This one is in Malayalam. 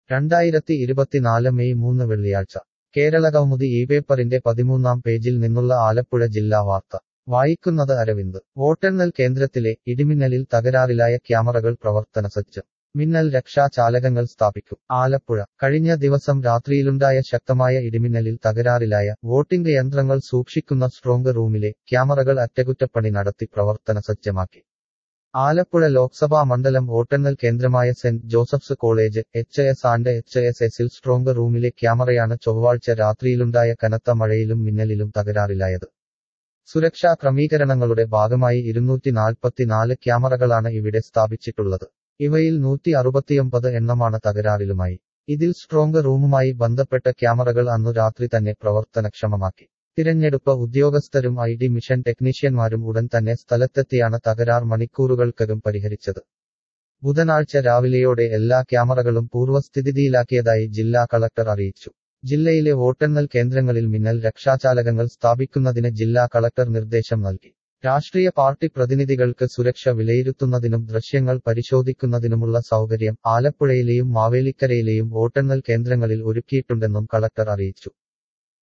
രണ്ടായിരത്തി ഇരുപത്തിനാല് മെയ് മൂന്ന് വെള്ളിയാഴ്ച കേരള കൗമുദി ഈ പേപ്പറിന്റെ പതിമൂന്നാം പേജിൽ നിന്നുള്ള ആലപ്പുഴ ജില്ലാ വാർത്ത വായിക്കുന്നത് അരവിന്ദ് വോട്ടെണ്ണൽ കേന്ദ്രത്തിലെ ഇടിമിന്നലിൽ തകരാറിലായ ക്യാമറകൾ പ്രവർത്തനസജ്ജം മിന്നൽ രക്ഷാ ചാലകങ്ങൾ സ്ഥാപിക്കും ആലപ്പുഴ കഴിഞ്ഞ ദിവസം രാത്രിയിലുണ്ടായ ശക്തമായ ഇടിമിന്നലിൽ തകരാറിലായ വോട്ടിംഗ് യന്ത്രങ്ങൾ സൂക്ഷിക്കുന്ന സ്ട്രോങ് റൂമിലെ ക്യാമറകൾ അറ്റകുറ്റപ്പണി നടത്തി പ്രവർത്തനസജ്ജമാക്കി ആലപ്പുഴ ലോക്സഭാ മണ്ഡലം വോട്ടെണ്ണൽ കേന്ദ്രമായ saint Joseph's college H S and H S എസിൽ സ്ട്രോങ് റൂമിലെ ക്യാമറയാണ് ചൊവ്വാഴ്ച രാത്രിയിലുണ്ടായ കനത്ത മഴയിലും മിന്നലിലും തകരാറിലായത് സുരക്ഷാ ക്രമീകരണങ്ങളുടെ ഭാഗമായി ഇരുന്നൂറ്റി നാൽപ്പത്തിനാല് ക്യാമറകളാണ് ഇവിടെ സ്ഥാപിച്ചിട്ടുള്ളത് ഇവയിൽ നൂറ്റി അറുപത്തിയൊമ്പത് എണ്ണമാണ് തകരാറിലുമായി ഇതിൽ സ്ട്രോങ് റൂമുമായി ബന്ധപ്പെട്ട ക്യാമറകൾ അന്നു രാത്രി തന്നെ പ്രവർത്തനക്ഷമമാക്കി തിരഞ്ഞെടുപ്പ് ഉദ്യോഗസ്ഥരും ഐ ഡി മിഷൻ ടെക്നീഷ്യന്മാരും ഉടൻ തന്നെ സ്ഥലത്തെത്തിയാണ് തകരാർ മണിക്കൂറുകൾക്കകം പരിഹരിച്ചത് ബുധനാഴ്ച രാവിലെയോടെ എല്ലാ ക്യാമറകളും പൂർവ്വസ്ഥിതിയിലാക്കിയതായി ജില്ലാ കളക്ടർ അറിയിച്ചു ജില്ലയിലെ വോട്ടെണ്ണൽ കേന്ദ്രങ്ങളിൽ മിന്നൽ രക്ഷാചാലകങ്ങൾ സ്ഥാപിക്കുന്നതിന് ജില്ലാ കളക്ടർ നിർദ്ദേശം നൽകി രാഷ്ട്രീയ പാർട്ടി പ്രതിനിധികൾക്ക് സുരക്ഷ വിലയിരുത്തുന്നതിനും ദൃശ്യങ്ങൾ പരിശോധിക്കുന്നതിനുമുള്ള സൗകര്യം ആലപ്പുഴയിലെയും മാവേലിക്കരയിലെയും വോട്ടെണ്ണൽ കേന്ദ്രങ്ങളിൽ ഒരുക്കിയിട്ടുണ്ടെന്നും കളക്ടർ അറിയിച്ചു